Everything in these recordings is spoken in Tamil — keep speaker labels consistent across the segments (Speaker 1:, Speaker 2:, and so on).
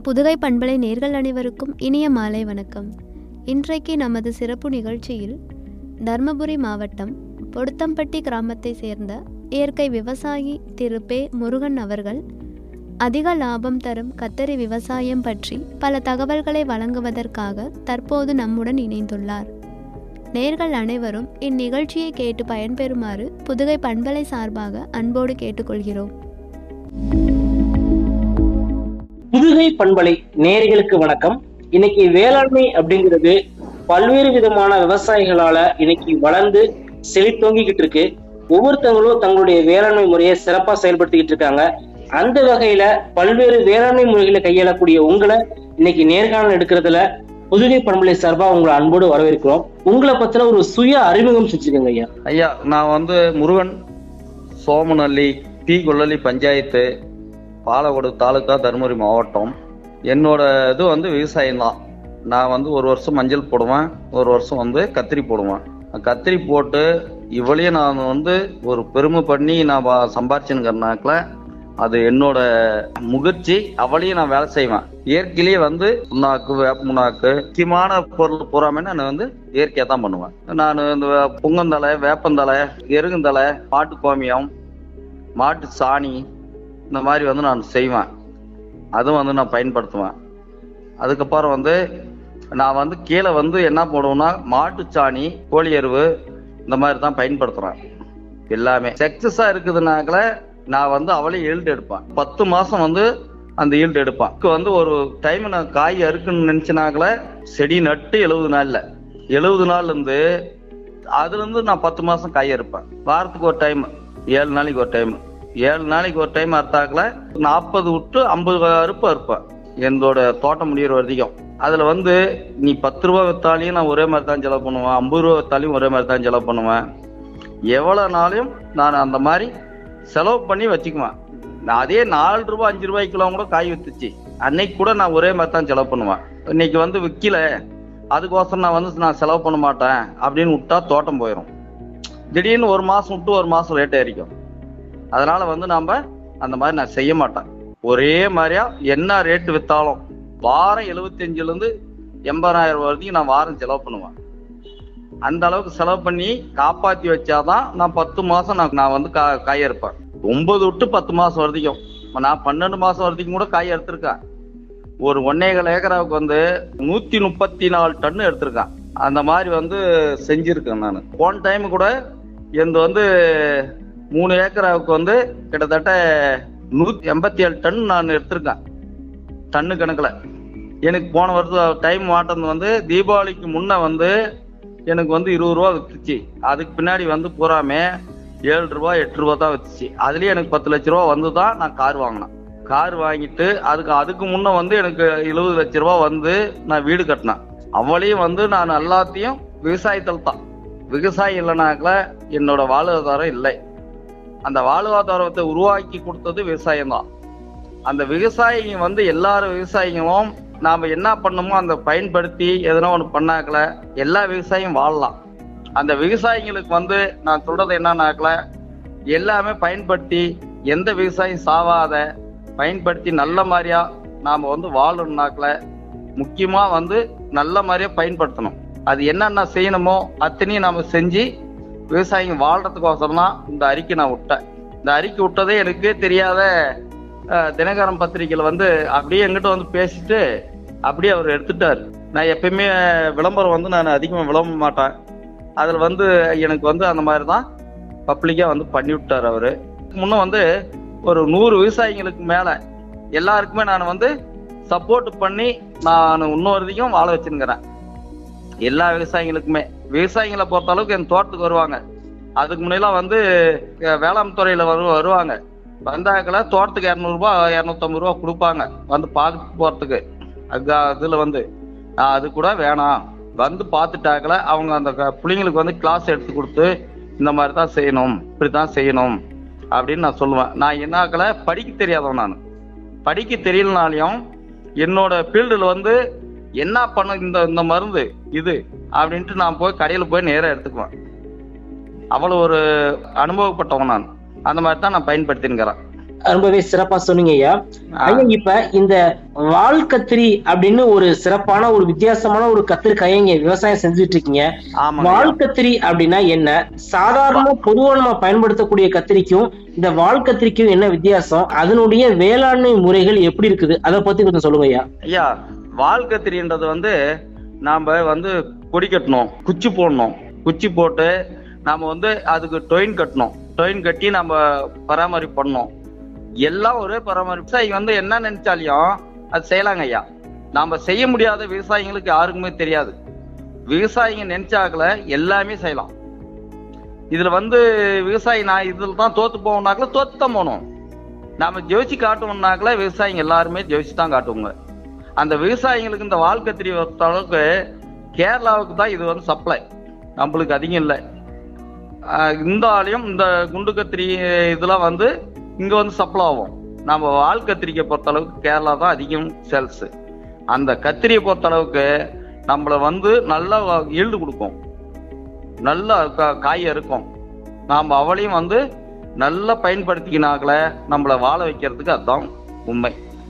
Speaker 1: புதுகை பண்பலை நேர்கள் அனைவருக்கும் இனிய மாலை வணக்கம் இன்றைக்கு நமது சிறப்பு நிகழ்ச்சியில் தர்மபுரி மாவட்டம் பொடுத்தம்பட்டி கிராமத்தை சேர்ந்த இயற்கை விவசாயி திரு பே முருகன் அவர்கள் அதிக லாபம் தரும் கத்தரி விவசாயம் பற்றி பல தகவல்களை வழங்குவதற்காக தற்போது நம்முடன் இணைந்துள்ளார் நேர்கள் அனைவரும் இந்நிகழ்ச்சியை கேட்டு பயன்பெறுமாறு புதுகை பண்பலை சார்பாக அன்போடு கேட்டுக்கொள்கிறோம்
Speaker 2: புதுகை பண்பலை நேயர்களுக்கு வணக்கம் இன்னைக்கு வேளாண்மை அப்படிங்கிறது பல்வேறு விதமான விவசாயிகளால இன்னைக்கு வளர்ந்து செழித்தோங்கிக்கிட்டு இருக்கு ஒவ்வொருத்தவங்களும் தங்களுடைய வேளாண்மை முறையை சிறப்பா செயல்படுத்திக்கிட்டு இருக்காங்க அந்த வகையில பல்வேறு வேளாண்மை முறைகளை கையாளக்கூடிய உங்களை இன்னைக்கு நேர்காணல் எடுக்கிறதுல புதுகை பண்பலை சார்பா உங்களை அன்போடு வரவேற்கிறோம் உங்களை பத்தின ஒரு சுய அறிமுகம் செஞ்சுக்கோங்க ஐயா
Speaker 3: ஐயா நான் வந்து முருகன் சோமநல்லி பி கொள்ளலி பஞ்சாயத்து பாலக்கோடு தாலுக்கா தருமபுரி மாவட்டம் என்னோட இது வந்து விவசாயம் தான் நான் வந்து ஒரு வருஷம் மஞ்சள் போடுவேன் ஒரு வருஷம் வந்து கத்திரி போடுவேன் கத்திரி போட்டு இவ்வளையும் நான் வந்து ஒரு பெருமை பண்ணி நான் வா- சம்பாரிச்சுங்கிறனாக்கல அது என்னோட முயற்சி அவளையும் நான் வேலை செய்வேன் இயற்கையிலேயே வந்து புண்ணாக்கு வேப்ப புண்ணாக்கு முக்கியமான பொருள் பூராமே நான் வந்து இயற்கையாக தான் பண்ணுவேன் நான் இந்த புங்கந்தலை வேப்பந்தலை எருகுந்தலை மாட்டு கோமியம் மாட்டு சாணி இந்த மாதிரி வந்து நான் செய்வேன் அதுவும் வந்து நான் பயன்படுத்துவேன் அதுக்கப்புறம் வந்து நான் வந்து கீழே வந்து என்ன போடுவேன்னா மாட்டு சாணி கோழி எருவு இந்த மாதிரி தான் பயன்படுத்துறேன் எல்லாமே சக்சஸா இருக்குதுனாக்கல நான் வந்து அவளே ஈல்டு எடுப்பேன் பத்து மாசம் வந்து அந்த ஈல்டு எடுப்பேன் இதுக்கு வந்து ஒரு டைம் நான் காய் அறுக்குன்னு நினைச்சனாக்கல செடி நட்டு எழுபது நாள்ல எழுபது நாள்ல இருந்து அதுல இருந்து நான் பத்து மாசம் காய் அறுப்பேன் வாரத்துக்கு ஒரு டைம் ஏழு நாளைக்கு ஒரு டைம் ஏழு நாளைக்கு ஒரு டைம் அறுத்தாக்கல நாற்பது விட்டு ஐம்பது அறுப்பு அறுப்பேன் என்னோட தோட்டம் முடியிற வரைக்கும் அதுல வந்து நீ பத்து ரூபா வித்தாலையும் நான் ஒரே மாதிரி தான் செலவு பண்ணுவேன் ஐம்பது ரூபா வித்தாலையும் ஒரே மாதிரி தான் செலவு பண்ணுவேன் எவ்வளவு நாளையும் நான் அந்த மாதிரி செலவு பண்ணி வச்சுக்குவேன் நான் அதே நாலு ரூபாய் அஞ்சு ரூபாய்க்குலாம் கூட காய் வித்துச்சு அன்னைக்கு கூட நான் ஒரே மாதிரி தான் செலவு பண்ணுவேன் இன்னைக்கு வந்து விற்கல அதுக்கோசரம் நான் வந்து நான் செலவு பண்ண மாட்டேன் அப்படின்னு விட்டா தோட்டம் போயிடும் திடீர்னு ஒரு மாசம் விட்டு ஒரு மாசம் ரேட் ஏறிக்கும் அதனால வந்து நாம அந்த மாதிரி நான் செய்ய மாட்டேன் ஒரே மாதிரியா என்ன ரேட்டு வித்தாலும் வாரம் 75 ல இருந்து எண்பதாயிரம் ரூபாய் வரைக்கும் நான் வாரம் செலவு பண்ணுவேன் அந்த அளவுக்கு செலவு பண்ணி காப்பாத்தி வச்சாதான் நான் பத்து மாசம் நான் நான் வந்து கா காய் அறுப்பேன் ஒன்பது விட்டு பத்து மாசம் வரைக்கும் நான் பன்னெண்டு மாசம் வரைக்கும் கூட காய் எடுத்திருக்கேன் ஒரு ஒன்னேகால் ஏக்கராவுக்கு வந்து நூத்தி முப்பத்தி நாலு டன் எடுத்திருக்கேன் அந்த மாதிரி வந்து செஞ்சிருக்கேன் நான் போன டைம் கூட எந்த வந்து மூணு ஏக்கராவுக்கு வந்து கிட்டத்தட்ட நூத்தி எண்பத்தி ஏழு டன் நான் எடுத்திருக்கேன் டன்னு கணக்குல எனக்கு போன வருஷம் டைம் மாட்டம் வந்து தீபாவளிக்கு முன்ன வந்து எனக்கு வந்து இருபது ரூபா வித்துச்சு அதுக்கு பின்னாடி வந்து பூராமே ஏழு ரூபாய் எட்டு ரூபா தான் வித்துச்சு அதுலயே எனக்கு பத்து லட்ச ரூபா வந்து தான் நான் கார் வாங்கினேன் கார் வாங்கிட்டு அதுக்கு அதுக்கு முன்ன வந்து எனக்கு எழுபது லட்ச ரூபா வந்து நான் வீடு கட்டினேன் அவளையும் வந்து நான் எல்லாத்தையும் விவசாயத்தில் தான் விவசாயம் இல்லைனாக்கல என்னோட வாழ்வாதாரம் இல்லை அந்த வாழ்வாதாரத்தை உருவாக்கி கொடுத்தது விவசாயம் தான் அந்த விவசாயிங்க வந்து எல்லாரும் விவசாயிகளும் நாம என்ன பண்ணணுமோ அந்த பயன்படுத்தி எதனா ஒன்று பண்ணாக்கல எல்லா விவசாயியும் வாழலாம் அந்த விவசாயிங்களுக்கு வந்து நான் சொல்றது என்னன்னாக்கல எல்லாமே பயன்படுத்தி எந்த விவசாயம் சாவாத பயன்படுத்தி நல்ல மாதிரியா நாம வந்து வாழணும்னாக்கல முக்கியமா வந்து நல்ல மாதிரியா பயன்படுத்தணும் அது என்னென்ன செய்யணுமோ அத்தனையும் நாம செஞ்சு விவசாயிங்க வாழ்றதுக்கோசரம் தான் இந்த அறிக்கை நான் விட்டேன் இந்த அறிக்கை விட்டதே எனக்கு தெரியாத அஹ், தினகரன் பத்திரிக்கையில வந்து அப்படியே எங்கிட்ட வந்து பேசிட்டு அப்படியே அவர் எடுத்துட்டாரு நான் எப்பயுமே விளம்பரம் வந்து நான் அதிகமாக விளம்ப மாட்டேன் அதில் வந்து எனக்கு வந்து அந்த மாதிரி தான் பப்ளிக்காக வந்து பண்ணி விட்டார் அவரு முன்ன வந்து ஒரு நூறு விவசாயிங்களுக்கு மேலே எல்லாருக்குமே நான் வந்து சப்போர்ட் பண்ணி நான் இன்னொருதையும் வாழ வச்சுருக்கிறேன் எல்லா விவசாயிகளுக்குமே விவசாயிகளை பொறுத்த அளவுக்கு என் தோட்டத்துக்கு வருவாங்க அதுக்கு முன்னெல்லாம் வந்து அஹ், வேளாண் துறையில வரு வருவாங்க வந்தாக்கல தோட்டத்துக்கு இரநூறுபா இரநூத்தம்பது ரூபா கொடுப்பாங்க வந்து பார்த்துட்டு போறதுக்கு அது அதுல வந்து நான் அது கூட வேணாம் வந்து பார்த்துட்டாக்கல அவங்க அந்த க- பிள்ளைங்களுக்கு வந்து கிளாஸ் எடுத்து கொடுத்து இந்த மாதிரி தான் செய்யணும் இப்படி தான் செய்யணும் அப்படின்னு நான் சொல்லுவேன் நான் என்னாக்கல படிக்க தெரியாதவன் நான் படிக்க தெரியலனாலையும் என்னோட ஃபீல்டில் வந்து என்ன பண்ண இந்த இந்த மருந்து இது அப்படின்ட்டு நான் போய் கடையில் போய் நேராக எடுத்துக்குவேன் அவ்வளோ ஒரு அனுபவப்பட்டவன் நான் அந்த மாதிரி தான் நான் பயன்படுத்தினுக்கிறேன்
Speaker 2: ரொம்பவே சிறப்பா சொன்னீங்க ஐயா ஐயா இப்ப இந்த வால் கத்திரி அப்படின்னு ஒரு சிறப்பான ஒரு வித்தியாசமான ஒரு கத்திரிக்காயை இங்க விவசாயம் செஞ்சுட்டு இருக்கீங்க
Speaker 3: ஆமாங்க
Speaker 2: வால் கத்திரி அப்படின்னா என்ன சாதாரண பொதுவா நம்ம பயன்படுத்தக்கூடிய கத்திரிக்கும் இந்த வால் கத்திரிக்கும் என்ன வித்தியாசம் அதனுடைய வேளாண்மை முறைகள் எப்படி இருக்குது அதை பத்தி கொஞ்சம் சொல்லுங்க ஐயா
Speaker 3: ஐயா வால் கத்திரின்றது வந்து நாம வந்து கொடி கட்டணும் குச்சி போடணும் குச்சி போட்டு நாம வந்து அதுக்கு டொயின் கட்டணும் டொயின் கட்டி நம்ம பராமரிப்பு பண்ணணும் எல்லாம் ஒரே பராமரிப்பு விவசாயி வந்து என்ன நினைச்சாலையும் அது செய்யலாங்க ஐயா நாம செய்ய முடியாத விவசாயிங்களுக்கு யாருக்குமே தெரியாது விவசாயிங்க நினைச்சாக்கல எல்லாமே செய்யலாம் இதுல வந்து விவசாயி நான் இதுல தான் தோத்து போகணும்னாக்கல தோத்து தான் போகணும் நாம ஜெயிச்சு காட்டணும்னாக்கல விவசாயிங்க எல்லாருமே ஜெயிச்சு தான் காட்டுவோங்க அந்த விவசாயிங்களுக்கு இந்த வால் கத்திரி பொறுத்த அளவுக்கு கேரளாவுக்கு தான் இது வந்து சப்ளை நம்மளுக்கு அதிகம் இல்லை ஆஹ் இந்த ஆலயம் இந்த குண்டு கத்திரி இதெல்லாம் வந்து இங்க வந்து சப்ளை ஆகும் நம்ம வால் கத்திரிக்கை பொறுத்த அளவுக்கு கேரளா தான் அதிகம் சேல்ஸ் அந்த கத்திரியை பொறுத்த அளவுக்கு நம்மள வந்து நல்ல ஈல்டு கொடுக்கும் நல்ல கா- காய் இருக்கும் நாம் அவளையும் வந்து நல்லா பயன்படுத்திக்கினாக்கள நம்மளை வாழ வைக்கிறதுக்கு அதுதான் உண்மை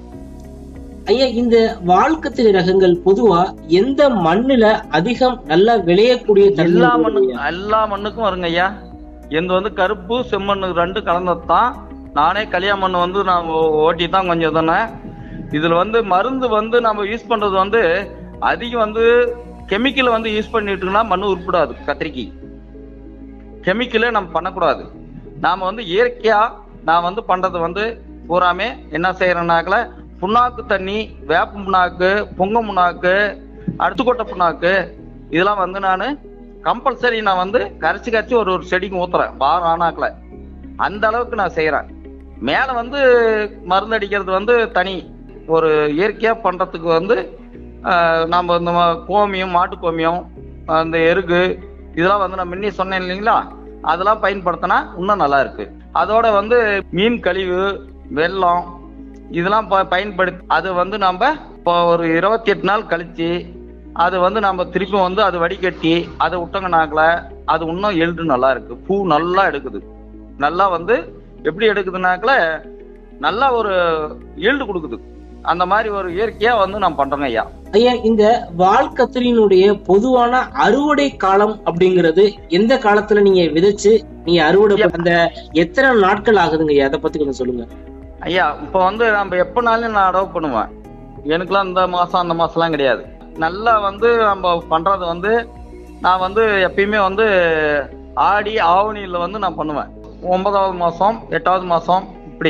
Speaker 2: ஐயா இந்த வால் கத்திரி ரகங்கள் பொதுவா எந்த மண்ணுல அதிகம் நல்லா விளையக்கூடிய தன்மை
Speaker 3: எல்லா
Speaker 2: உள்ளது
Speaker 3: மண்ணு
Speaker 2: ஐயா?
Speaker 3: எல்லா மண்ணுக்கும் வருங்க ஐயா எந்த வந்து கருப்பு செம்மண்ணு ரெண்டு கலந்தது தான் நானே கல்யாண மண் வந்து நான் ஓ- ஓட்டி தான் கொஞ்சம் தானே இதுல வந்து மருந்து வந்து நம்ம யூஸ் பண்றது வந்து அதிகம் வந்து கெமிக்கல் வந்து யூஸ் பண்ணிட்டுனா மண்ணு உருப்படாது கத்திரிக்கை கெமிக்கலே நம்ம பண்ணக்கூடாது நாம வந்து இயற்கையா நான் வந்து பண்றது வந்து பூராமே என்ன செய்யறேன்னாக்கல புண்ணாக்கு தண்ணி வேப்ப புண்ணாக்கு பொங்க புண்ணாக்கு அடுத்துக்கொட்டை புண்ணாக்கு இதெல்லாம் வந்து நான் கம்பல்சரி நான் வந்து கரைச்சி கரைச்சி ஒரு ஒரு செடிக்கு ஊத்துறேன் வாரம் ஆனாக்கல அந்த அளவுக்கு நான் செய்யறேன் மேல வந்து மருந்து அடிக்கிறது வந்து தனி ஒரு இயற்கையா பண்றதுக்கு வந்து ஆஹ், நம்ம இந்த மா- கோமியம் மாட்டு கோமியம் அந்த எருகு இதெல்லாம் வந்து நான் முன்னே சொன்னேன் இல்லைங்களா அதெல்லாம் பயன்படுத்தினா இன்னும் நல்லா இருக்கு அதோட வந்து மீன் கழிவு வெல்லம் இதெல்லாம் ப- பயன்படுத்தி அது வந்து நம்ம இப்போ ஒரு இருபத்தி எட்டு நாள் கழிச்சு அது வந்து நம்ம திருப்பி வந்து அது வடிகட்டி அதை விட்டோங்கனாக்கல அது இன்னும் எள்டு நல்லா இருக்கு பூ நல்லா எடுக்குது நல்லா வந்து எப்படி எடுக்குதுனாக்கல நல்லா ஒரு ஈல்டு கொடுக்குது அந்த மாதிரி ஒரு இயற்கையா வந்து நான் பண்றேங்க ஐயா
Speaker 2: ஐயா இந்த வால் கத்திரியினுடைய பொதுவான அறுவடை காலம் அப்படிங்கிறது எந்த காலத்துல நீங்க விதைச்சு நீங்க அறுவடை பண்ண- அந்த எத்தனை நாட்கள் ஆகுதுங்க ஐயா அதை பத்தி கொஞ்சம் சொல்லுங்க
Speaker 3: ஐயா இப்போ வந்து நம்ம எப்பனாலும் நான் அடவு பண்ணுவேன் எனக்குலாம் இந்த மாசம் அந்த மாசம்லாம் கிடையாது நல்லா வந்து நம்ம பண்றது வந்து நான் வந்து எப்பயுமே வந்து ஆடி ஆவணியில வந்து நான் பண்ணுவேன் ஒன்பதாவது மாசம் எட்டாவது மாசம் இப்படி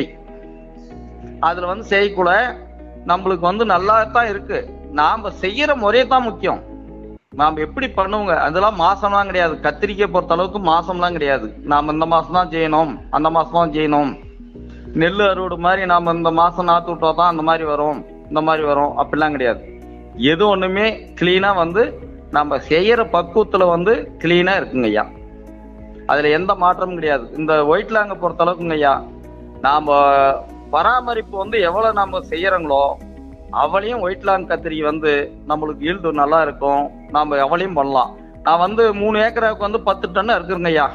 Speaker 3: அதுல வந்து செய்யக்கூட நம்மளுக்கு வந்து நல்லா தான் இருக்கு நாம செய்யற முறையை தான் முக்கியம் நாம எப்படி பண்ணுவோங்க அதெல்லாம் மாசம்லாம் கிடையாது கத்திரிக்காய் பொறுத்த அளவுக்கு மாசம்லாம் கிடையாது நாம இந்த மாசம் தான் செய்யணும் அந்த மாசம் தான் செய்யணும் நெல் அறுவடை மாதிரி நாம இந்த மாசம் நாத்து விட்டா தான் அந்த மாதிரி வரும் இந்த மாதிரி வரும் அப்படிலாம் கிடையாது எது ஒண்ணுமே கிளீனா வந்து நம்ம செய்யற பக்குவத்துல வந்து கிளீனா இருக்குங்க ஐயா அதுல எந்த மாற்றமும் கிடையாது இந்த ஒயிட் லாங்க பொறுத்த அளவுக்குங்க ஐயா நாம பராமரிப்பு வந்து எவ்வளவு நாம செய்யறோங்களோ அவளையும் ஒயிட் லாங் கத்திரி வந்து நம்மளுக்கு ஈல்டு நல்லா இருக்கும் நாம எவளையும் பண்ணலாம் நான் வந்து மூணு ஏக்கராவுக்கு வந்து பத்து டன் இருக்குங்க ஐயா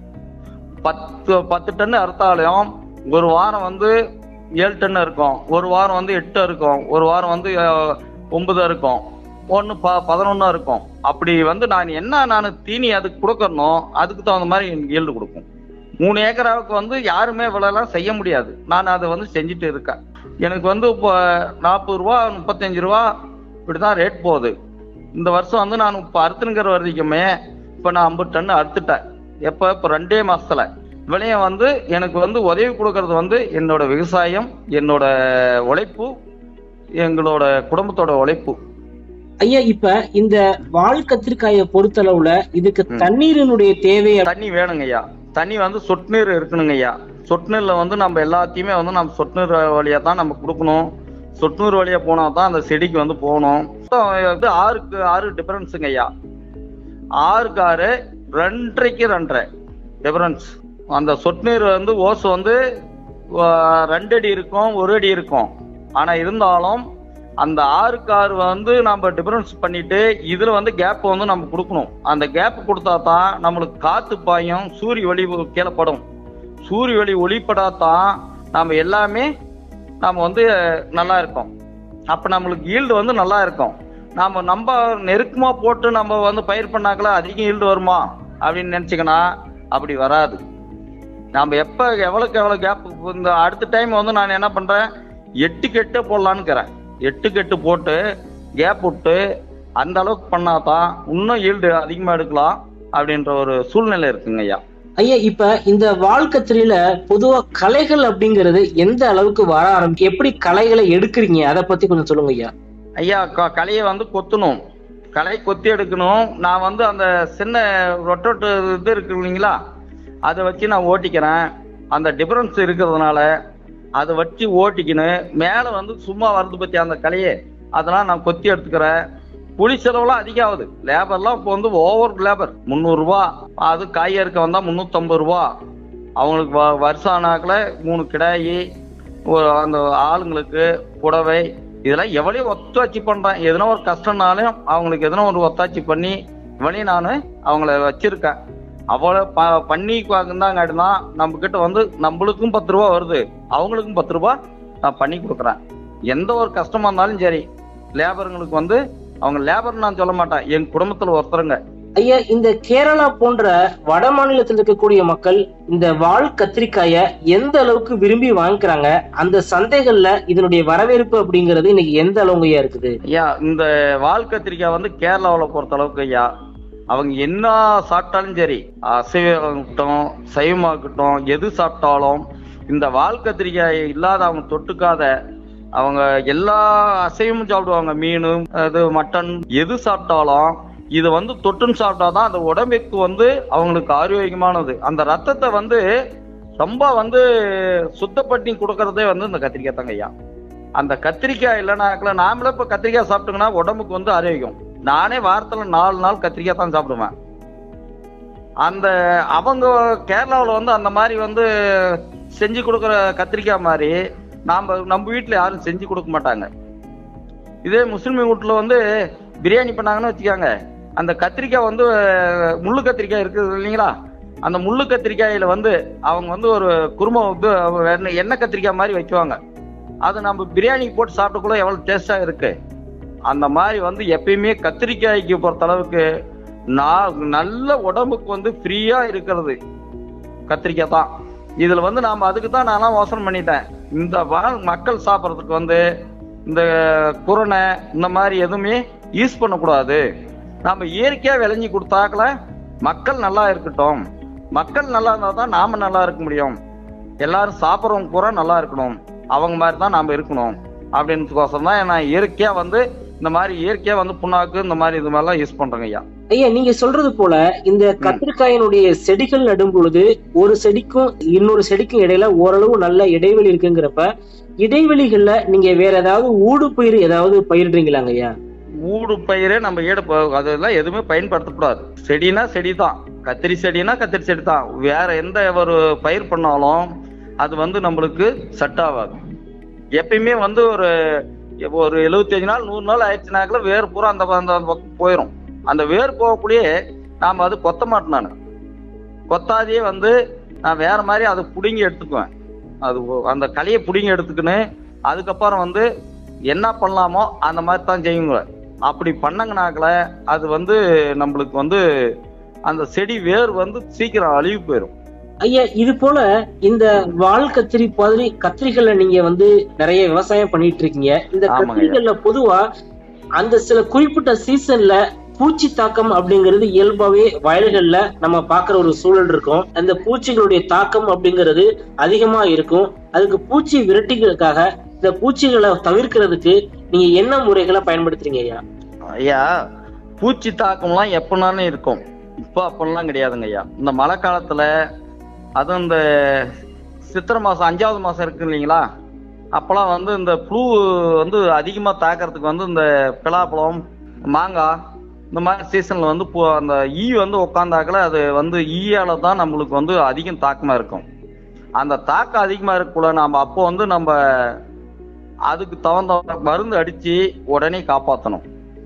Speaker 3: பத்து பத்து டன் அறுத்தாலும் ஒரு வாரம் வந்து ஏழு டன் இருக்கும் ஒரு வாரம் வந்து எட்டு இருக்கும் ஒரு வாரம் வந்து அஹ், ஒன்பது இருக்கும் ஒன்று ப பதினொன்னா இருக்கும் அப்படி வந்து நான் என்ன நான் தீனி அதுக்கு கொடுக்கறனோ அதுக்கு தகுந்த மாதிரி எனக்கு ஈல்டு கொடுக்கும் மூணு ஏக்கராவுக்கு வந்து யாருமே இவ்வளோலாம் செய்ய முடியாது நான் அதை வந்து செஞ்சுட்டு இருக்கேன் எனக்கு வந்து இப்போ நாற்பது ரூபா முப்பத்தஞ்சு ரூபா இப்படிதான் ரேட் போகுது இந்த வருஷம் வந்து நான் இப்போ அறுத்துனுங்கிற வரைக்குமே இப்போ நான் ஐம்பது டன் அறுத்துட்டேன் எப்போ இப்போ ரெண்டே மாசத்துல விலையம் வந்து எனக்கு வந்து உதவி கொடுக்கறது வந்து என்னோட விவசாயம் என்னோட உழைப்பு எங்களோட குடும்பத்தோட உழைப்பு
Speaker 2: ஐயா இப்ப இந்த வால் கத்திரிக்காயை பொறுத்தளவுல இதுக்கு
Speaker 3: ம்.
Speaker 2: தண்ணீரினுடைய தேவை
Speaker 3: தண்ணி வேணுங்க ஐயா தண்ணி வந்து சொட்டு நீர் இருக்கணுங்க ஐயா சொட்டு நீர்ல வந்து நம்ம எல்லாத்தையுமே வந்து நம்ம சொட்டு நீர் வழியா தான் நம்ம கொடுக்கணும் சொட்டு நீர் வழியா போனா தான் அந்த செடிக்கு வந்து போகணும் மொத்தம் வந்து ஆறுக்கு ஆறு டிஃபரன்ஸுங்க ஐயா ஆறுக்கு ஆறு ரெண்டரைக்கு ரெண்டரை டிஃபரன்ஸ் அந்த சொட்டு நீர் வந்து ஓஸ் வந்து ஆஹ், ரெண்டு அடி இருக்கும் ஒரு அடி இருக்கும் ஆனா இருந்தாலும் அந்த ஆறுக்கு ஆறு வந்து நம்ம டிஃபரன்ஸ் பண்ணிட்டு இதுல வந்து கேப் வந்து நம்ம கொடுக்கணும் அந்த கேப் கொடுத்தா தான் நம்மளுக்கு காத்து பாயும் சூரிய ஒளி கீழே படும் சூரிய ஒளி ஒளிப்படாதான் நாம எல்லாமே நாம வந்து நல்லா இருக்கோம் அப்ப நம்மளுக்கு ஈல்டு வந்து நல்லா இருக்கும் நாம நம்ம நெருக்கமா போட்டு நம்ம வந்து பயிர் பண்ணாக்கல அதிகம் ஈல்டு வருமா அப்படின்னு நினைச்சுக்கனா அப்படி வராது நாம எப்ப எவ்வளவுக்கு எவ்வளவு கேப் இந்த அடுத்த டைம் வந்து நான் என்ன பண்றேன் எட்டு கெட்டு போடலான்னு இருக்கிறேன் எட்டு கெட்டு போட்டு கேப் விட்டு அந்த அளவுக்கு பண்ணாதான் இன்னும் ஈல்டு அதிகமா எடுக்கலாம் அப்படின்ற ஒரு சூழ்நிலை இருக்குங்க ஐயா
Speaker 2: ஐயா இப்ப இந்த வாழ்க்கத்திரியில பொதுவா கலைகள் அப்படிங்கிறது எந்த அளவுக்கு வர ஆரம்பிக்கும் எப்படி கலைகளை எடுக்கிறீங்க அதை பத்தி கொஞ்சம் சொல்லுங்க ஐயா
Speaker 3: ஐயா க- களையை வந்து கொத்தணும் களை கொத்தி எடுக்கணும் நான் வந்து அந்த சின்ன ரொட்டோட்டு இது இருக்கு இல்லைங்களா அதை வச்சு நான் ஓட்டிக்கிறேன் அந்த டிஃபரன்ஸ் இருக்கிறதுனால அதை வச்சு ஓட்டிக்கின்னு மேலே வந்து சும்மா வருது பத்தி அந்த களையே அதெல்லாம் நான் கொத்தி எடுத்துக்கிறேன் கூலி செலவுலாம் அதிகம் ஆகுது லேபர்லாம் இப்போ வந்து ஓவர் லேபர் முந்நூறுரூவா அது காய் அறுக்க வந்தால் முந்நூற்றம்பது ரூபா அவங்களுக்கு வ வருஷம் ஆனாக்கில் மூணு கிடாயி ஒரு அந்த ஆளுங்களுக்கு புடவை இதெல்லாம் எவ்வளோ ஒத்தாட்சி பண்றேன் எதனா ஒரு கஷ்டம்னாலும் அவங்களுக்கு எதனா ஒரு ஒத்தாட்சி பண்ணி இவனையும் நான் அவங்கள வச்சிருக்கேன் அவ்வளோ ப பண்ணி இருந்தாங்காட்டினா நம்ம கிட்ட வந்து நம்மளுக்கும் பத்து ரூபா வருது அவங்களுக்கும் பத்து ரூபா நான் பண்ணி கொடுக்குறேன் எந்த ஒரு கஷ்டமா இருந்தாலும் சரி லேபருங்களுக்கு வந்து அவங்க லேபர் நான் சொல்ல மாட்டேன் என் குடும்பத்துல ஒருத்தருங்க
Speaker 2: ஐயா இந்த கேரளா போன்ற வட மாநிலத்தில் இருக்கக்கூடிய மக்கள் இந்த வால் கத்திரிக்காய எந்த அளவுக்கு விரும்பி வாங்கிக்கிறாங்க அந்த சந்தைகள்ல இதனுடைய வரவேற்பு அப்படிங்கிறது இன்னைக்கு எந்த அளவுங்க ஐயா இருக்குது
Speaker 3: ஐயா இந்த வால் கத்திரிக்காய் வந்து கேரளாவில் பொறுத்த அளவுக்கு ஐயா அவங்க என்ன சாப்பிட்டாலும் சரி அசைவமாகட்டும் சைவமாகட்டும் எது சாப்பிட்டாலும் இந்த வால் கத்திரிக்காய் இல்லாத அவங்க தொட்டுக்காத அவங்க எல்லா அசைவமும் சாப்பிடுவாங்க மீன் அது மட்டன் எது சாப்பிட்டாலும் இது வந்து தொட்டுன்னு சாப்பிட்டாதான் அந்த உடம்புக்கு வந்து அவங்களுக்கு ஆரோக்கியமானது அந்த ரத்தத்தை வந்து ரொம்ப வந்து சுத்தப்படுத்தி கொடுக்கறதே வந்து இந்த கத்திரிக்காய் தாங்க ஐயா அந்த கத்திரிக்காய் இல்லைனாக்கல நாமளே இப்போ கத்திரிக்காய் சாப்பிட்டோங்கன்னா உடம்புக்கு வந்து ஆரோக்கியம் நானே வாரத்துல நாலு நாள் கத்திரிக்காய் தான் சாப்பிடுவேன் அந்த அவங்க கேரளாவில் வந்து அந்த மாதிரி வந்து செஞ்சு கொடுக்குற கத்திரிக்காய் மாதிரி நாம நம்ம வீட்டில் யாரும் செஞ்சு கொடுக்க மாட்டாங்க இதே முஸ்லிம் வீட்டில் வந்து பிரியாணி பண்ணாங்கன்னு வச்சுக்காங்க அந்த கத்திரிக்காய் வந்து முள்ளு கத்திரிக்காய் இருக்குது இல்லைங்களா அந்த முள்ளு கத்திரிக்காயில வந்து அவங்க வந்து ஒரு குருமா வந்து எண்ணெய் எண்ணெய் கத்திரிக்காய் மாதிரி வைக்குவாங்க அது நம்ம பிரியாணிக்கு போட்டு சாப்பிட்டக்குள்ள எவ்வளவு டேஸ்டா இருக்கு அந்த மாதிரி வந்து எப்பயுமே கத்திரிக்காய்க்கு பொறுத்த அளவுக்கு நான் நல்ல உடம்புக்கு வந்து ஃப்ரீயா இருக்கிறது கத்திரிக்காய் தான் இதுல வந்து நாம அதுக்கு தான் நான்லாம் யோசனை பண்ணிட்டேன் இந்த வா- மக்கள் சாப்பிட்றதுக்கு வந்து இந்த குரணை இந்த மாதிரி எதுவுமே யூஸ் பண்ணக்கூடாது நாம இயற்கையா விளைஞ்சி கொடுத்தாக்கல மக்கள் நல்லா இருக்கட்டும் மக்கள் நல்லா இருந்தா தான் நாம நல்லா இருக்க முடியும் எல்லாரும் சாப்பிட்றவங்க பூரா நல்லா இருக்கணும் அவங்க மாதிரி தான் நாம இருக்கணும் அப்படின்றதுக்கோசரம் தான் நான் இயற்கையா வந்து இந்த மாதிரி இயற்கையா வந்து புண்ணாக்கு இந்த மாதிரி இது மாதிரிலாம் யூஸ் பண்றேங்க ஐயா
Speaker 2: ஐயா நீங்க சொல்றது போல இந்த கத்திரிக்காயினுடைய செடிகள் நடும் பொழுது ஒரு செடிக்கும் இன்னொரு செடிக்கும் இடையில ஓரளவு நல்ல இடைவெளி இருக்குங்கிறப்ப இடைவெளிகள்ல நீங்க வேற ஏதாவது ஊடு பயிர் ஏதாவது பயிரிடுறீங்களாங்க ஐயா
Speaker 3: ஊடு பயிரே நம்ம ஈடு ப- அதெல்லாம் எதுவுமே பயன்படுத்தக்கூடாது செடினா செடி தான் கத்திரி செடினா கத்திரி செடி தான் வேற எந்த ஒரு பயிர் பண்ணாலும் அது வந்து நம்மளுக்கு செட் ஆகாது எப்பயுமே வந்து ஒரு ஒரு எழுபத்தஞ்சு நாள் நூறு நாள் ஆயிடுச்சுனாக்கல வேர் பூரா அந்த அந்த பக்கம் போயிடும் அந்த வேர் போகக்கூடிய நாம அது கொத்த மாட்டேன் நான் கொத்தாதையே வந்து நான் வேற மாதிரி அதை பிடுங்கி எடுத்துக்குவேன் அது ஒ- அந்த களியை பிடுங்கி எடுத்துக்கின்னு அதுக்கப்புறம் வந்து என்ன பண்ணலாமோ அந்த மாதிரி தான் செய்யுங்க அப்படி பண்ணங்கனாக்கல அது வந்து நம்மளுக்கு வந்து அந்த செடி வேர் வந்து சீக்கிரம் அழிவு போயிடும்
Speaker 2: ஐயா இது போல இந்த வால் கத்திரி மாதிரி கத்திரிகள்ல நீங்க வந்து நிறைய விவசாயம் பண்ணிட்டு இருக்கீங்க இந்த
Speaker 3: ஆமாங்க ஐயா.
Speaker 2: கத்திரிகள்ல பொதுவா அந்த சில குறிப்பிட்ட சீசன்ல பூச்சி தாக்கம் அப்படிங்கிறது இயல்பாவே வயல்கள்ல நம்ம பாக்குற ஒரு சூழல் இருக்கும் அந்த பூச்சிகளுடைய தாக்கம் அப்படிங்கிறது அதிகமா இருக்கும் அதுக்கு பூச்சி விரட்டிகளுக்காக இந்த பூச்சிகளை தவிர்க்கிறதுக்கு நீங்க என்ன முறைகளை பயன்படுத்துறீங்க ஐயா
Speaker 3: ஐயா பூச்சி தாக்கம்லாம் எப்பனாலும் இருக்கும் இப்போ அப்படிலாம் கிடையாதுங்க ஐயா இந்த மழை காலத்துல அதுவும் இந்த சித்திரை மாசம் அஞ்சாவது மாசம் இருக்கு இல்லைங்களா அப்போலாம் வந்து இந்த புழு வந்து அதிகமா தாக்கறதுக்கு வந்து இந்த பிலாப்பழம் மாங்காய் இந்த மாதிரி சீசன்ல வந்து பூ- அந்த ஈ வந்து உட்காந்தாக்கல அது வந்து ஈயால தான் நம்மளுக்கு வந்து அதிகம் தாக்கமா இருக்கும் அந்த தாக்கம் அதிகமா இருக்கக்குள்ள நாம அப்போ வந்து நம்ம அதுக்கு தகுந்த மருந்து அடிச்சு உடனே காப்பாற்றணும்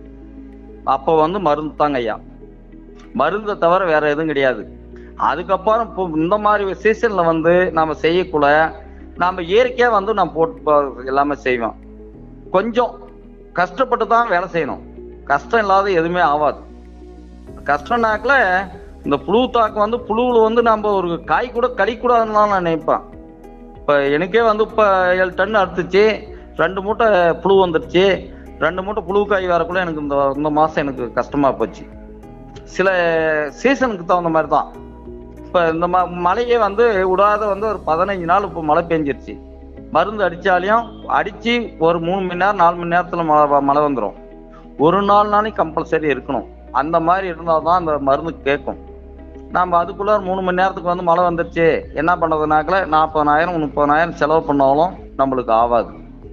Speaker 3: அப்போ வந்து மருந்து தாங்க ஐயா மருந்தை தவிர வேற எதுவும் கிடையாது அதுக்கப்புறம் இப்போ இந்த மாதிரி சீசன்ல வந்து நாம செய்யக்குள்ள நாம இயற்கையா வந்து நான் போட்டு ப- எல்லாமே செய்வேன் கொஞ்சம் கஷ்டப்பட்டு தான் வேலை செய்யணும் கஷ்டம் இல்லாத எதுவுமே ஆகாது கஷ்டம்னாக்கல இந்த புழு தாக்கம் வந்து புழுவுல வந்து நம்ம ஒரு காய் கூட கடிக்கூடாதுன்னு தான் நான் நினைப்பேன் இப்போ எனக்கே வந்து இப்போ ஏழு டன் அறுத்துச்சு ரெண்டு மூட்டை புழு வந்துருச்சு ரெண்டு மூட்டை புழு காய் வரக்குள்ள எனக்கு இந்த இந்த மாதம் எனக்கு கஷ்டமா போச்சு சில சீசனுக்கு தகுந்த மாதிரி தான் இப்போ இந்த ம மழையே வந்து விடாத வந்து ஒரு பதினஞ்சு நாள் இப்போ மழை பெஞ்சிருச்சு மருந்து அடித்தாலையும் அடித்து ஒரு மூணு மணி நேரம் நாலு மணி நேரத்தில் மழை வ- மழை வந்துடும் ஒரு நாள் நாளைக்கு கம்பல்சரி இருக்கணும் அந்த மாதிரி இருந்தால் தான் அந்த மருந்து கேட்கும் நாம் அதுக்குள்ள ஒரு மூணு மணி நேரத்துக்கு வந்து மழை வந்துருச்சு என்ன பண்ணுறதுனாக்கல நாற்பதனாயிரம் முப்பதனாயிரம் செலவு பண்ணாலும் நம்மளுக்கு ஆகாது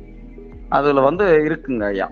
Speaker 3: அதில் வந்து இருக்குங்க ஐயா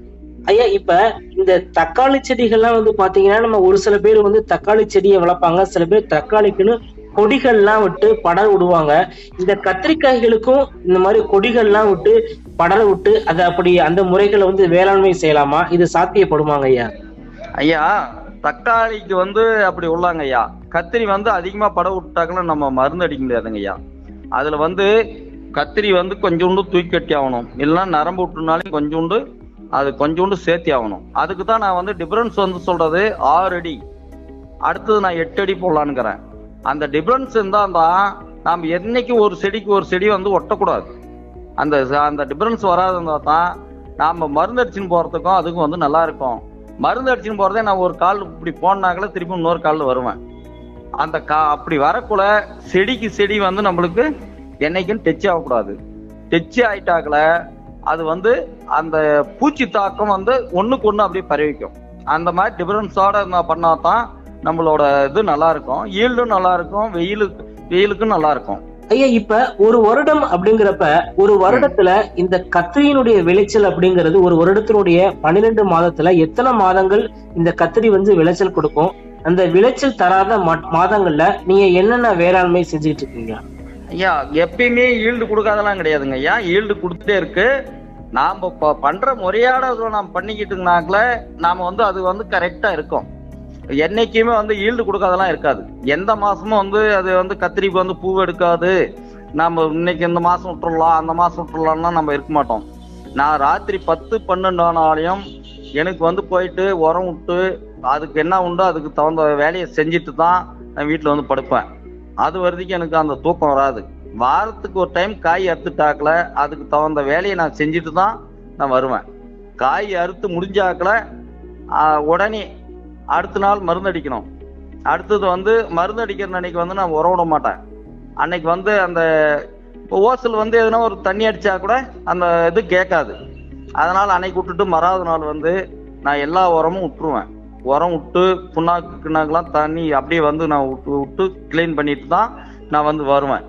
Speaker 2: ஐயா இப்ப இந்த தக்காளி செடிகள்லாம் வந்து பாத்தீங்கன்னா நம்ம ஒரு சில பேர் வந்து தக்காளி செடியை வளர்ப்பாங்க சில பேர் தக்காளிக்குன்னு கொடிகள்லாம் விட்டு படர் விடுவாங்க இந்த கத்திரிக்காய்களுக்கும் இந்த மாதிரி கொடிகள்லாம் விட்டு படர விட்டு அதை அப்படி அந்த முறைகளை வந்து வேளாண்மை செய்யலாமா இது சாத்தியப்படுமாங்க ஐயா
Speaker 3: ஐயா தக்காளிக்கு வந்து அப்படி உள்ளாங்க ஐயா கத்திரி வந்து அதிகமா படம் விட்டாக்கல நம்ம மருந்து அடிக்க முடியாதுங்க ஐயா அதுல வந்து கத்திரி வந்து கொஞ்சோண்டு தூக்கி கட்டி ஆகணும் இல்லைன்னா நரம்பு விட்டுனாலும் கொஞ்சோண்டு அது கொஞ்சோண்டு சேர்த்தி ஆகணும் அதுக்கு தான் நான் வந்து டிஃபரன்ஸ் வந்து சொல்றது ஆறு அடி அடுத்தது நான் எட்டு அடி போடலான்னுக்கிறேன் அந்த டிஃபரன்ஸ் இருந்தால் தான் நாம் என்னைக்கு ஒரு செடிக்கு ஒரு செடி வந்து ஒட்டக்கூடாது அந்த அந்த டிஃபரன்ஸ் வராது இருந்தால் தான் நாம் மருந்து அடிச்சுன்னு போகிறதுக்கும் அதுக்கும் வந்து நல்லா இருக்கும் மருந்து அடிச்சுன்னு போகிறதே நான் ஒரு கால் இப்படி போனாக்கல திருப்பி இன்னொரு காலில் வருவேன் அந்த கா அப்படி வரக்குள்ள செடிக்கு செடி வந்து நம்மளுக்கு என்னைக்கும் டச் ஆகக்கூடாது டச் ஆயிட்டாக்கல அது வந்து அந்த பூச்சி தாக்கம் வந்து ஒண்ணுக்கு ஒண்ணு அப்படியே பரவிக்கும் அந்த மாதிரி டிஃபரன்ஸோட பண்ணா தான் நம்மளோட இது நல்லா இருக்கும் ஈல்டும் நல்லா இருக்கும் வெயிலுக்கு வெயிலுக்கும் நல்லா இருக்கும்
Speaker 2: ஐயா இப்ப ஒரு வருடம் அப்படிங்கிறப்ப ஒரு வருடத்துல இந்த கத்திரியினுடைய விளைச்சல் அப்படிங்கிறது ஒரு வருடத்தினுடைய பன்னிரெண்டு மாதத்துல எத்தனை மாதங்கள் இந்த கத்திரி வந்து விளைச்சல் கொடுக்கும் அந்த விளைச்சல் தராத ம- மாதங்கள்ல நீங்க என்னென்ன வேளாண்மை செஞ்சுட்டு இருக்கீங்க
Speaker 3: ஐயா எப்பயுமே ஈல்டு கொடுக்காதெல்லாம் கிடையாதுங்க ஐயா ஈல்டு கொடுத்துட்டே இருக்கு நாம ப- பண்ற முறையாட நாம் பண்ணிக்கிட்டுனாக்கல நாம வந்து அது வந்து கரெக்டா இருக்கும் என்னைக்குமே வந்து ஈல்டு கொடுக்காதெல்லாம் இருக்காது எந்த மாசமும் வந்து அது வந்து கத்திரிக்கு வந்து பூ எடுக்காது நாம இன்னைக்கு இந்த மாசம் விட்டுறலாம் அந்த மாசம் விட்டுறலாம்னா நம்ம இருக்க மாட்டோம் நான் ராத்திரி பத்து பன்னெண்டு ஆனாலையும் எனக்கு வந்து போயிட்டு உரம் விட்டு அதுக்கு என்ன உண்டோ அதுக்கு தகுந்த வேலையை செஞ்சுட்டு தான் நான் வீட்டில் வந்து படுப்பேன் அது வரைக்கும் எனக்கு அந்த தூக்கம் வராது வாரத்துக்கு ஒரு டைம் காய் அறுத்துட்டாக்கல அதுக்கு தகுந்த வேலையை நான் செஞ்சுட்டு தான் நான் வருவேன் காய் அறுத்து முடிஞ்சாக்கல ஆ, உடனே அடுத்த நாள் மருந்து அடிக்கணும் அடுத்தது வந்து மருந்து அடிக்கிற அன்னைக்கு வந்து நான் உரம் விட மாட்டேன் அன்னைக்கு வந்து அந்த இப்போ ஓசல் வந்து எதுனா ஒரு தண்ணி அடிச்சா கூட அந்த இது கேட்காது அதனால அன்னைக்கு விட்டுட்டு மறாவது நாள் வந்து நான் எல்லா உரமும் விட்டுருவேன் உரம் விட்டு புண்ணாக்கு கிண்ணாக்கெல்லாம் தண்ணி அப்படியே வந்து நான் விட்டு விட்டு க்ளீன் பண்ணிட்டு தான் நான் வந்து வருவேன்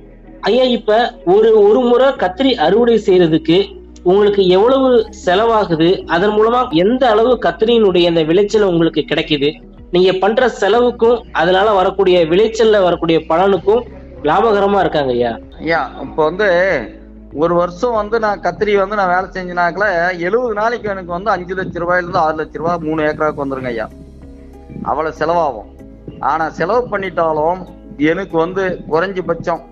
Speaker 2: ஐயா இப்ப ஒரு ஒரு முறை கத்திரி அறுவடை செய்யறதுக்கு உங்களுக்கு எவ்வளவு செலவாகுது அதன் மூலமா எந்த அளவு கத்திரியினுடைய அந்த விளைச்சல் உங்களுக்கு கிடைக்குது நீங்க பண்ற செலவுக்கும் அதனால வரக்கூடிய விளைச்சல்ல வரக்கூடிய பலனுக்கும் லாபகரமா இருக்காங்க ஐயா
Speaker 3: ஐயா இப்போ வந்து ஒரு வருஷம் வந்து நான் கத்திரி வந்து நான் வேலை செஞ்சினாக்கல எழுபது நாளைக்கு எனக்கு வந்து அஞ்சு லட்ச ரூபாயிலிருந்து ஆறு லட்ச ரூபாய் மூணு ஏக்கராவுக்கு வந்துருங்க ஐயா அவ்வளவு செலவாகும் ஆனா செலவு பண்ணிட்டாலும் எனக்கு வந்து குறைஞ்சபட்சம்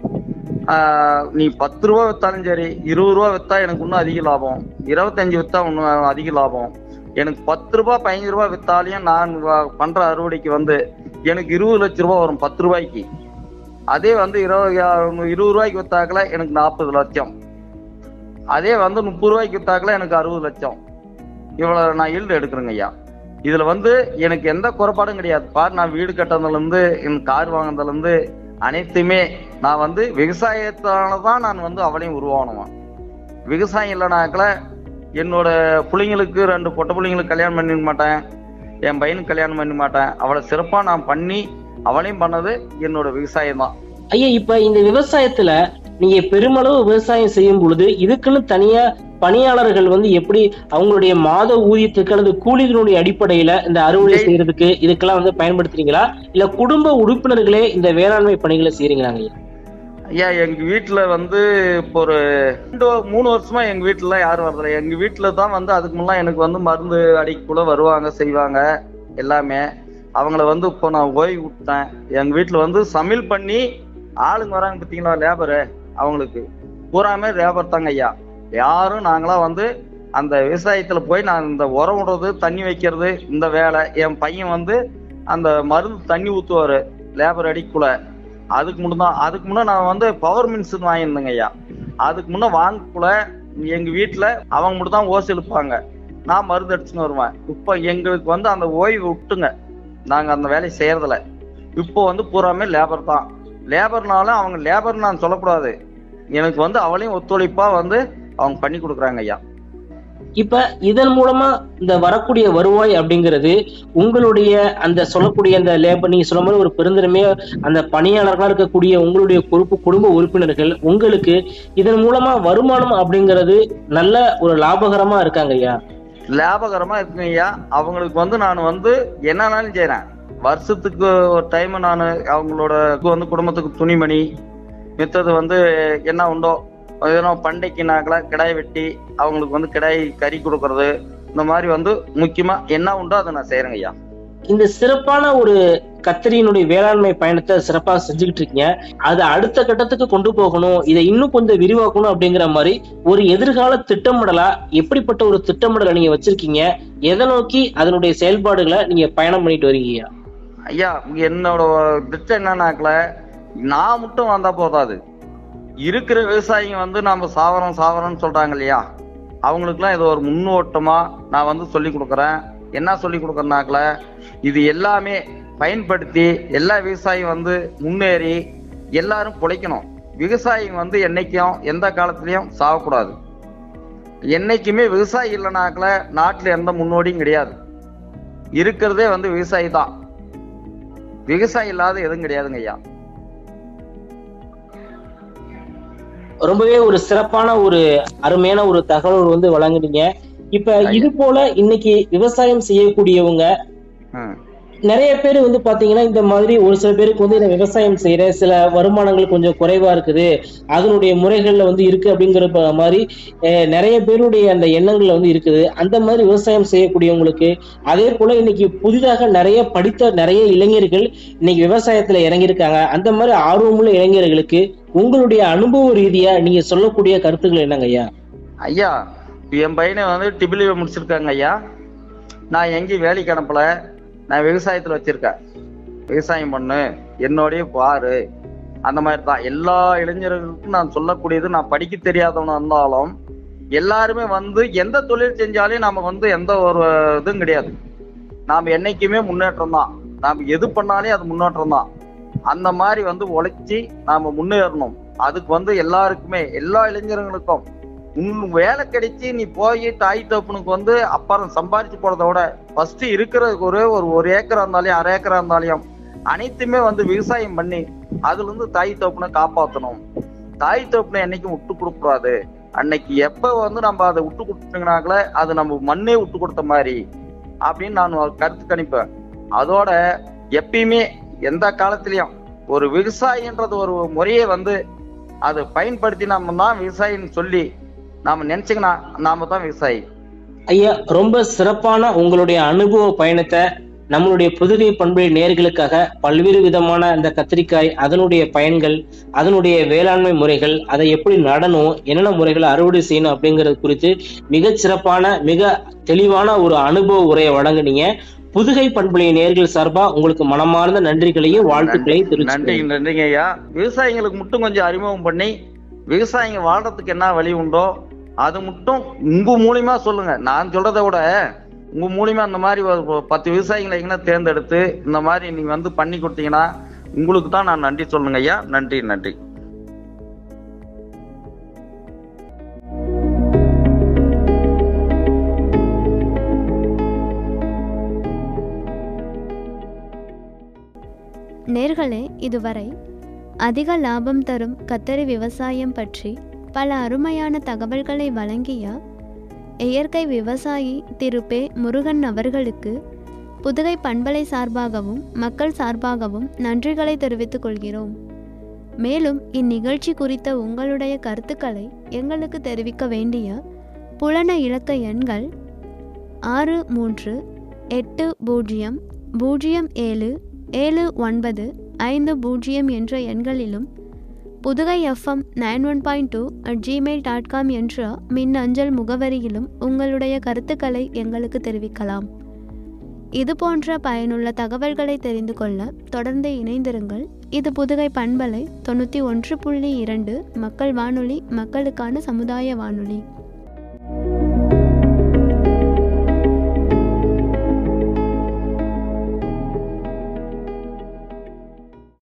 Speaker 3: ஆஹ், நீ பத்து ரூபா வித்தாலும் சரி இருபது ரூபா வித்தா எனக்கு இன்னும் அதிக லாபம் இருபத்தஞ்சு வித்தா இன்னும் அதிக லாபம் எனக்கு பத்து ரூபா பதினஞ்சு ரூபா வித்தாலையும் நான் வ- பண்ற அறுவடைக்கு வந்து எனக்கு இருபது லட்ச ரூபா வரும் பத்து ரூபாய்க்கு அதே வந்து இருபது இருபது ரூபாய்க்கு வித்தாக்கல எனக்கு நாற்பது லட்சம் அதே வந்து முப்பது ரூபாய்க்கு வித்தாக்கல எனக்கு அறுபது லட்சம் இவ்வளவு நான் ஈல்டு எடுக்கிறேங்க ஐயா இதுல வந்து எனக்கு எந்த குறைபாடும் கிடையாது பார் நான் வீடு கட்டுறதுல இருந்து என் கார் வாங்குறதுல இருந்து அனைத்துமே நான் வந்து விவசாயத்தால தான் நான் வந்து அவளையும் உருவாகணுமா விவசாயம் இல்லைனாக்கல என்னோட பிள்ளைங்களுக்கு ரெண்டு பொட்டை பிள்ளைங்களுக்கு கல்யாணம் பண்ணிக்க மாட்டேன் என் பையனுக்கு கல்யாணம் பண்ண மாட்டேன் அவளை சிறப்பா நான் பண்ணி அவளையும் பண்ணது என்னோட விவசாயம் தான்
Speaker 2: ஐயா இப்ப இந்த விவசாயத்துல நீங்க பெருமளவு விவசாயம் செய்யும் பொழுது இதுக்குன்னு தனியா பணியாளர்கள் வந்து எப்படி அவங்களுடைய மாத ஊதியத்துக்கு அல்லது கூலிகளுடைய அடிப்படையில இந்த அறுவடை
Speaker 3: இல்லை.
Speaker 2: செய்யறதுக்கு இதுக்கெல்லாம் வந்து பயன்படுத்துறீங்களா இல்ல குடும்ப உறுப்பினர்களே இந்த வேளாண்மை பணிகளை செய்றீங்களாங்க ஐயா
Speaker 3: ஐயா எங்க வீட்டுல வந்து இப்போ ஒரு ரெண்டு வ- மூணு வருஷமா எங்க வீட்டுல யாரும் வரதில்லை எங்க வீட்டுல தான் வந்து அதுக்கு முன்னாடி எனக்கு வந்து மருந்து அடிக்கக்குள்ள வருவாங்க செய்வாங்க எல்லாமே அவங்கள வந்து இப்போ நான் ஓய்வு விட்டேன் எங்க வீட்டுல வந்து சமையல் பண்ணி ஆளுங்க வராங்க பார்த்தீங்களா லேபரு அவங்களுக்கு பூராமே லேபர் தாங்க ஐயா யாரும் நாங்களாம் வந்து அந்த விவசாயத்துல போய் நான் இந்த உரம் விடுறது தண்ணி வைக்கிறது இந்த வேலை என் பையன் வந்து அந்த மருந்து தண்ணி ஊத்துவாரு லேபர் அடிக்குள்ள அதுக்கு முன்ன தான் அதுக்கு முன்ன நான் வந்து பவர் மின்ஸ் வாங்கியிருந்தேங்க ஐயா அதுக்கு முன்ன வாங்கக்குள்ள எங்க வீட்டுல அவங்க மட்டும் தான் ஓசி இழுப்பாங்க நான் மருந்து அடிச்சுன்னு வருவேன் இப்போ எங்களுக்கு வந்து அந்த ஓய்வு விட்டுங்க நாங்க அந்த வேலையை செய்யறதில்ல இப்போ வந்து பூராமே லேபர் தான் லேபர்னால அவங்க லேபர் நான் சொல்லக்கூடாது எனக்கு வந்து அவளையும் ஒத்துழைப்பா வந்து அவங்க பண்ணி கொடுக்குறாங்க ஐயா
Speaker 2: இப்ப இதன் மூலமா இந்த வரக்கூடிய வருவாய் அப்படிங்கிறது உங்களுடைய அந்த சொல்லக்கூடிய அந்த லேபர் நீங்க சொல்ல மாதிரி ஒரு பெருந்திறமையா அந்த பணியாளர்களா இருக்கக்கூடிய உங்களுடைய பொறுப்பு குடும்ப உறுப்பினர்கள் உங்களுக்கு இதன் மூலமா வருமானம் அப்படிங்கிறது நல்ல ஒரு லாபகரமா இருக்காங்க ஐயா
Speaker 3: லாபகரமா இருக்குங்க ஐயா அவங்களுக்கு வந்து நான் வந்து என்னன்னாலும் செய்றேன் வருஷத்துக்கு ஒரு டைம் நான் அவங்களோட வந்து குடும்பத்துக்கு துணிமணி மித்தது வந்து என்ன உண்டோ ஏதோ பண்டைக்கு நாங்களா கிடாய் வெட்டி அவங்களுக்கு வந்து கிடாய் கறி கொடுக்கறது இந்த மாதிரி வந்து முக்கியமா என்ன உண்டோ அதை நான் செய்யறேங்க ஐயா
Speaker 2: இந்த சிறப்பான ஒரு கத்திரியினுடைய வேளாண்மை பயணத்தை சிறப்பா செஞ்சுக்கிட்டு இருக்கீங்க அதை அடுத்த கட்டத்துக்கு கொண்டு போகணும் இதை இன்னும் கொஞ்சம் விரிவாக்கணும் அப்படிங்கிற மாதிரி ஒரு எதிர்கால திட்டமிடலா எப்படிப்பட்ட ஒரு திட்டமிடலை நீங்க வச்சிருக்கீங்க எதை நோக்கி அதனுடைய செயல்பாடுகளை நீங்க பயணம் பண்ணிட்டு வரீங்க
Speaker 3: ஐயா என்னோட திட்டம் என்னன்னாக்கல நான் மட்டும் வந்தா போதாது இருக்கிற விவசாயிங்க வந்து நம்ம சாவரம் சாவரம்னு சொல்றாங்க இல்லையா அவங்களுக்குலாம் இது ஒரு முன்னோட்டமா நான் வந்து சொல்லி கொடுக்குறேன் என்ன சொல்லி கொடுக்குறேனாக்கல இது எல்லாமே பயன்படுத்தி எல்லா விவசாயியும் வந்து முன்னேறி எல்லாரும் பிழைக்கணும் விவசாயிங்க வந்து என்னைக்கும் எந்த காலத்துலயும் சாகக்கூடாது என்னைக்குமே விவசாயி இல்லைனாக்கல நாட்டுல எந்த முன்னோடியும் கிடையாது இருக்கிறதே வந்து விவசாயி தான் விவசாயி இல்லாத எதுவும் கிடையாதுங்க ஐயா
Speaker 2: ரொம்பவே ஒரு சிறப்பான ஒரு அருமையான ஒரு தகவல் வந்து வழங்குனீங்க இப்ப இது போல இன்னைக்கு விவசாயம் செய்யக்கூடியவங்க
Speaker 3: ம்.
Speaker 2: நிறைய பேர் வந்து பாத்தீங்கன்னா இந்த மாதிரி ஒரு சில பேருக்கு வந்து இந்த விவசாயம் செய்யற சில வருமானங்கள் கொஞ்சம் குறைவா இருக்குது அதனுடைய முறைகள்ல வந்து இருக்கு அப்படிங்கிற ப- மாதிரி அஹ், நிறைய பேருடைய அந்த எண்ணங்கள்ல வந்து இருக்குது அந்த மாதிரி விவசாயம் செய்யக்கூடியவங்களுக்கு அதே போல இன்னைக்கு புதிதாக நிறைய படித்த நிறைய இளைஞர்கள் இன்னைக்கு விவசாயத்துல இறங்கியிருக்காங்க அந்த மாதிரி ஆர்வமுள்ள இளைஞர்களுக்கு உங்களுடைய அனுபவ ரீதியா நீங்க சொல்லக்கூடிய கருத்துக்கள் என்னங்க ஐயா
Speaker 3: ஐயா என் பையனை வந்து டிபிலிவ முடிச்சிருக்காங்க ஐயா நான் எங்கேயும் வேலைக்கு அனுப்பல நான் விவசாயத்துல வச்சிருக்கேன் விவசாயம் பண்ணு என்னோடய பாரு அந்த மாதிரி தான் எல்லா இளைஞர்களுக்கும் நான் சொல்லக்கூடியது நான் படிக்க தெரியாதவனா இருந்தாலும் எல்லாருமே வந்து எந்த தொழில் செஞ்சாலும் நாம வந்து எந்த ஒரு இதுவும் கிடையாது நாம் என்னைக்குமே முன்னேற்றம் தான் நாம் எது பண்ணாலே அது முன்னேற்றம் தான் அந்த மாதிரி வந்து உழைச்சி நாம முன்னேறணும் அதுக்கு வந்து எல்லாருக்குமே எல்லா இளைஞர்களுக்கும் உன் வேலை கிடைச்சி நீ போய் தாய் தப்புனுக்கு வந்து அப்புறம் சம்பாரிச்சு போறத விட ஃபர்ஸ்ட் இருக்கிற ஒரு ஒரு ஒரு ஏக்கரா இருந்தாலும் அரை ஏக்கரா இருந்தாலும் அனைத்துமே வந்து விவசாயம் பண்ணி அதுல இருந்து தாய் தப்புனை காப்பாத்தணும் தாய் தப்புனை என்னைக்கும் விட்டு கொடுக்க கூடாது அன்னைக்கு எப்ப வந்து நம்ம அதை விட்டு கொடுத்தீங்கனாக்கல அது நம்ம மண்ணே விட்டு கொடுத்த மாதிரி அப்படின்னு நான் ஒரு கருத்து கணிப்பேன் அதோட எப்பயுமே எந்த காலத்திலயும் ஒரு விவசாயின்றது ஒரு முறையை வந்து அதை பயன்படுத்தி நாம தான் விவசாயின்னு சொல்லி நாம நினைச்சுக்கனா நாம தான் விவசாயி
Speaker 2: ஐயா ரொம்ப சிறப்பான உங்களுடைய அனுபவ பயணத்தை நம்மளுடைய புதுகை பண்புரை நேர்களுக்காக பல்வேறு விதமான இந்த கத்திரிக்காய் அதனுடைய பயன்கள் அதனுடைய வேளாண்மை முறைகள் அதை எப்படி நடணும் என்னென்ன முறைகளை அறுவடை செய்யணும் அப்படிங்கிறது குறித்து மிகச் சிறப்பான மிக தெளிவான ஒரு அனுபவ உரையை வழங்குனீங்க புதுகை பண்புலை நேர்கள் சார்பா உங்களுக்கு மனமார்ந்த நன்றிகளையும் வாழ்த்துக்களையும்
Speaker 3: நன்றி
Speaker 2: தெரிவிச்சுக்கிறேன்
Speaker 3: நன்றிங்க ஐயா விவசாயிங்களுக்கு மட்டும் கொஞ்சம் அறிமுகம் பண்ணி விவசாயிங்க வாழ்றதுக்கு என்ன வழி உண்டோ அது மட்டும் உங்க மூலியமா சொல்லுங்க நான் சொல்றதை விட உங்க மூலியமா இந்த மாதிரி ஒரு ஒரு பத்து விவசாயிகளை எங்கன்னா தேர்ந்தெடுத்து இந்த மாதிரி நீங்க வந்து பண்ணி கொடுத்தீங்கன்னா உங்களுக்கு தான் நான் நன்றி சொல்லுங்க ஐயா நன்றி நன்றி
Speaker 1: நேர்களே இதுவரை அதிக லாபம் தரும் கத்தரி விவசாயம் பற்றி பல அருமையான தகவல்களை வழங்கிய இயற்கை விவசாயி திரு பே முருகன் அவர்களுக்கு புதுகை பண்பலை சார்பாகவும் மக்கள் சார்பாகவும் நன்றிகளை தெரிவித்துக் கொள்கிறோம் மேலும் இந்நிகழ்ச்சி குறித்த உங்களுடைய கருத்துக்களை எங்களுக்கு தெரிவிக்க வேண்டிய புலன இலக்க எண்கள் ஆறு மூன்று எட்டு பூஜ்ஜியம் பூஜ்ஜியம் ஏழு ஏழு ஒன்பது ஐந்து பூஜ்ஜியம் என்ற எண்களிலும் Pudugai FM nine one point two at Gmail dot com என்ற மின் அஞ்சல் முகவரியிலும் உங்களுடைய கருத்துக்களை எங்களுக்கு தெரிவிக்கலாம் இது போன்ற பயனுள்ள தகவல்களை தெரிந்து கொள்ள தொடர்ந்து இணைந்திருங்கள் இது புதுகை பண்பலை தொண்ணூற்றி ஒன்று புள்ளி இரண்டு மக்கள் வானொலி மக்களுக்கான சமுதாய வானொலி